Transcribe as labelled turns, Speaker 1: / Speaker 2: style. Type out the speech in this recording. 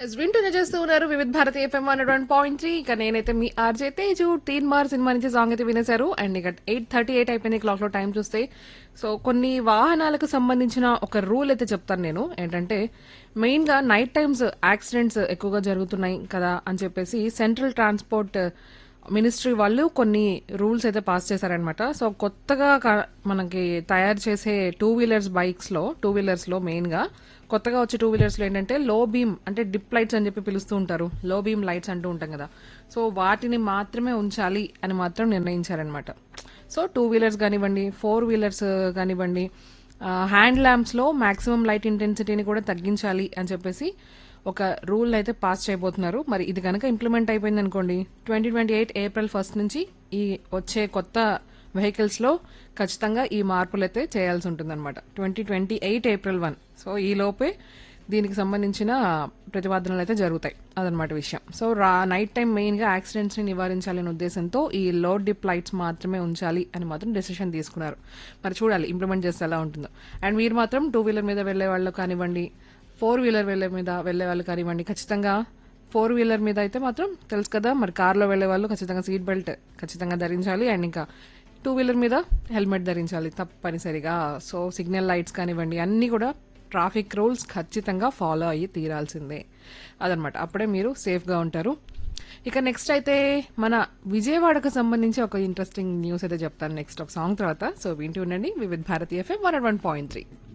Speaker 1: yes వింటూనే చేస్తూ ఉన్నారు Vividh Bharati FM one one point three ఇక నేనైతే మీ ఆర్జే తేజు తీన్ మార్ సినిమా నుంచి సాంగ్ అయితే వినేశారు అండ్ ఇక ఎయిట్ థర్టీ ఎయిట్ అయిపోయింది క్లాక్ లో టైం చూస్తే సో కొన్ని వాహనాలకు సంబంధించిన ఒక రూల్ అయితే చెప్తాను నేను ఏంటంటే మెయిన్ గా నైట్ టైమ్స్ యాక్సిడెంట్స్ ఎక్కువగా జరుగుతున్నాయి కదా అని చెప్పేసి సెంట్రల్ ట్రాన్స్పోర్ట్ మినిస్ట్రీ వాళ్ళు కొన్ని రూల్స్ అయితే పాస్ చేశారనమాట సో కొత్తగా క- మనకి తయారు చేసే టూ వీలర్స్ బైక్స్ లో టూ వీలర్స్ లో మెయిన్ గా కొత్తగా వచ్చే టూ వీలర్స్ లో ఏంటంటే లో బీమ్ అంటే డిప్ లైట్స్ అని చెప్పి పిలుస్తూ ఉంటారు లో బీమ్ లైట్స్ అంటూ ఉంటాం కదా సో వాటిని మాత్రమే ఉంచాలి అని మాత్రం నిర్ణయించారనమాట సో టూ వీలర్స్ కానివ్వండి ఫోర్ వీలర్స్ కానివ్వండి హ్యాండ్ ల్యాంప్స్ లో మాక్సిమం లైట్ ఇంటెన్సిటీని కూడా తగ్గించాలి అని చెప్పేసి ఒక రూల్ అయితే పాస్ చేయబోతున్నారు మరి ఇది కనుక ఇంప్లిమెంట్ అయిపోయింది అనుకోండి twenty twenty eight April first నుంచి ఈ వచ్చే కొత్త వెహికల్స్ లో ఖచ్చితంగా ఈ మార్పులు అయితే చేయాల్సి ఉంటుందన్నమాట twenty twenty eight April one so ఈ లోపే దీనికి సంబంధించిన ప్రతిపాదనలు అయితే జరుగుతాయి అదనమాట విషయం సో రా నైట్ టైం మెయిన్ గా యాక్సిడెంట్స్ ని నివారించాలనే ఉద్దేశంతో ఈ లో డిప్ లైట్స్ మాత్రమే ఉంచాలి అని మాత్రం డెసిషన్ తీసుకున్నారు మరి చూడాలి ఇంప్లిమెంట్ చేస్తే ఎలా ఉంటుందో అండ్ మీరు మాత్రం టూ వీలర్ మీద వెళ్లే వాళ్ళు కానివ్వండి ఫోర్ వీలర్ వెళ్ళే మీద వెళ్లే వాళ్ళు కానివ్వండి ఖచ్చితంగా ఫోర్ వీలర్ మీద అయితే మాత్రం తెలుసు కదా మరి కార్లో వెళ్లే వాళ్ళు ఖచ్చితంగా సీట్ బెల్ట్ ఖచ్చితంగా ధరించాలి అండ్ ఇంకా టూ వీలర్ మీద హెల్మెట్ ధరించాలి తప్పనిసరిగా సో సిగ్నల్ లైట్స్ కానివ్వండి అన్నీ కూడా ట్రాఫిక్ రూల్స్ ఖచ్చితంగా ఫాలో అయ్యి తీరాల్సిందే అదనమాట అప్పుడే మీరు సేఫ్గా ఉంటారు ఇక నెక్స్ట్ అయితే మన విజయవాడకు సంబంధించి ఒక ఇంట్రెస్టింగ్ న్యూస్ అయితే చెప్తాను నెక్స్ట్ ఒక సాంగ్ తర్వాత సో వింటూ ఉండండి Vividh Bharatiya FM one one point three